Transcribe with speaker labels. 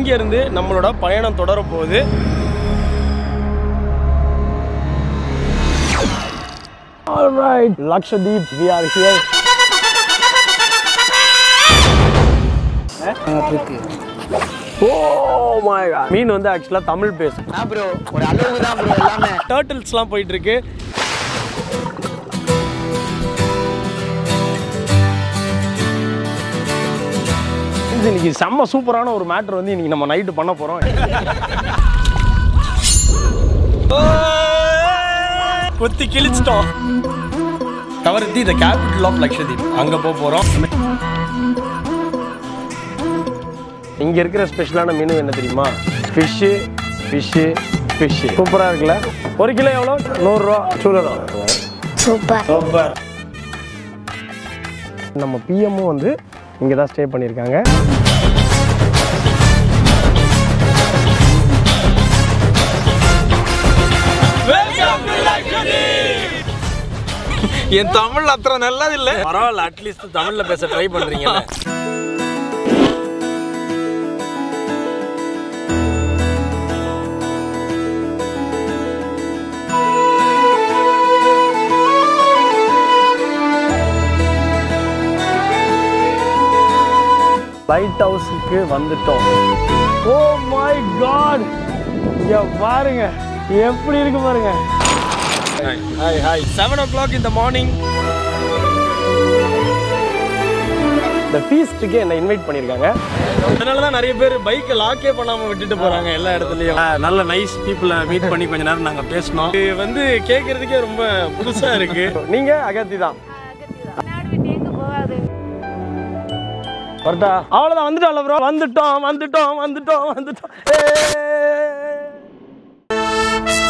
Speaker 1: இங்கேருந்து நம்மளோட பயணம் தொடர போகுது Alright, Lakshadweep, we are here. Oh my god. மீன் வந்து ஆக்சுவலாக தமிழ் பேசும்
Speaker 2: ப்ரோ ஒரு அளவுக்கு தான் ப்ரோ எல்லாமே
Speaker 1: டேர்ட்டில்ஸ்லாம் போயிட்டு இருக்கு இது இன்னைக்கு செம்ம சூப்பரான ஒரு மேட்ரு வந்து இன்னைக்கு நம்ம நைட்டு பண்ண போறோம் கொத்தி கிழிச்சிட்டோம் தவறுத்தி த கேபிட்டல் ஆஃப் லக்ஷதீப் அங்க போக போறோம் இங்க இருக்கிற ஸ்பெஷலான மீன் என்ன தெரியுமா ஃபிஷ்ஷு ஃபிஷ்ஷு ஃபிஷ்ஷு சூப்பரா இருக்குல்ல ஒரு கிலோ எவ்வளோ நூறுரூவா சூழலா
Speaker 3: சூப்பர்
Speaker 1: சூப்பர் நம்ம பிஎம்மும் வந்து இங்கே தான் ஸ்டே பண்ணியிருக்காங்க
Speaker 2: என் தமிழ் அத்தனை நல்லது இல்ல
Speaker 1: பரவாயில்ல அட்லீஸ்ட் தமிழ்ல பேச ட்ரை பண்றீங்க லைட் ஹவுஸுக்கு வந்துட்டோம் ஓ மை காட் இங்க பாருங்க எப்படி இருக்கு பாருங்க hi hi seven o'clock இந்த மார்னிங் இந்த ஃபீஸ்ட்டுக்கு என்ன இன்வைட் பண்ணியிருக்காங்க அதனால தான் நிறைய பேர் பைக்கை லாக்கே பண்ணாமல் விட்டுட்டு போகிறாங்க எல்லா இடத்துலையும் நல்ல நைஸ் பீப்புளை மீட் பண்ணி கொஞ்ச நேரம் நாங்கள் பேசினோம் இது வந்து கேட்குறதுக்கே ரொம்ப புதுசாக இருக்கு நீங்கள் அகத்தி தான் வரட்டா அவ்வளோதான் வந்துட்டோம்ல ப்ரோ வந்துட்டோம் வந்துட்டோம் வந்துட்டோம் வந்துட்டோம் ஏய்.